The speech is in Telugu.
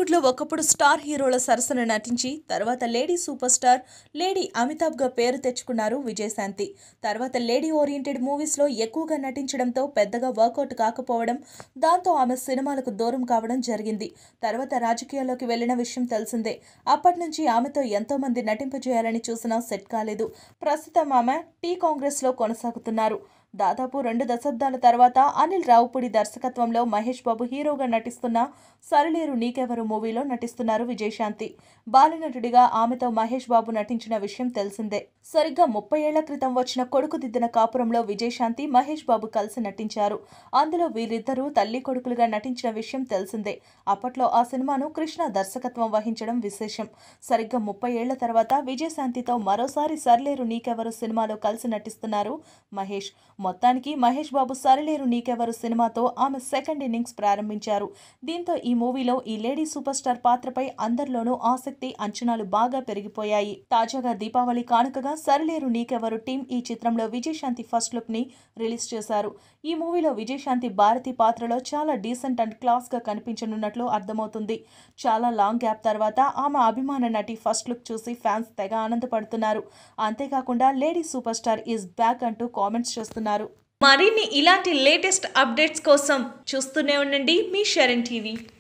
టాలీవుడ్లో ఒకప్పుడు స్టార్ హీరోల సరసన నటించి తర్వాత లేడీ సూపర్ స్టార్ లేడీ అమితాబ్గా పేరు తెచ్చుకున్నారు విజయశాంతి తర్వాత లేడీ ఓరియంటెడ్ మూవీస్లో ఎక్కువగా నటించడంతో పెద్దగా వర్కౌట్ కాకపోవడం దాంతో ఆమె సినిమాలకు దూరం కావడం జరిగింది తర్వాత రాజకీయాల్లోకి వెళ్లిన విషయం తెలిసిందే అప్పటి నుంచి ఆమెతో ఎంతో మంది నటింపజేయాలని చూసినా సెట్ కాలేదు ప్రస్తుతం ఆమె టీ కాంగ్రెస్లో కొనసాగుతున్నారు దాదాపు రెండు దశాబ్దాల తర్వాత అనిల్ రావుపూడి దర్శకత్వంలో మహేష్ బాబు హీరోగా నటిస్తున్న సరళేరు నీకెవరు మూవీలో నటిస్తున్నారు విజయశాంతి బాలనటుడిగా ఆమెతో మహేష్ బాబు నటించిన విషయం తెలిసిందే సరిగ్గా ముప్పై ఏళ్ల క్రితం వచ్చిన కొడుకు దిద్దిన కాపురంలో విజయశాంతి మహేష్ బాబు కలిసి నటించారు అందులో వీరిద్దరూ తల్లి కొడుకులుగా నటించిన విషయం తెలిసిందే అప్పట్లో ఆ సినిమాను కృష్ణ దర్శకత్వం వహించడం విశేషం సరిగ్గా ముప్పై ఏళ్ల తర్వాత విజయశాంతితో మరోసారి సర్లేరు నీకెవరు సినిమాలో కలిసి నటిస్తున్నారు మహేష్ మొత్తానికి మహేష్ బాబు సరిలేరు నీకెవరు సినిమాతో ఆమె సెకండ్ ఇన్నింగ్స్ ప్రారంభించారు దీంతో ఈ మూవీలో ఈ లేడీ సూపర్ స్టార్ పాత్రపై అందరిలోనూ ఆసక్తి అంచనాలు బాగా పెరిగిపోయాయి తాజాగా దీపావళి కానుకగా సరిలేరు నీకెవరు టీం ఈ చిత్రంలో విజయశాంతి ఫస్ట్ లుక్ ని రిలీజ్ చేశారు ఈ మూవీలో విజయశాంతి భారతి పాత్రలో చాలా డీసెంట్ అండ్ క్లాస్ గా కనిపించనున్నట్లు అర్థమవుతుంది చాలా లాంగ్ గ్యాప్ తర్వాత ఆమె అభిమాన నటి ఫస్ట్ లుక్ చూసి ఫ్యాన్స్ తెగ ఆనందపడుతున్నారు అంతేకాకుండా lady super star is back అంటూ కామెంట్స్ చేస్తున్నారు మరిన్ని ఇలాంటి లేటెస్ట్ అప్డేట్స్ కోసం చూస్తూనే ఉండండి మీ షరణ్ టీవీ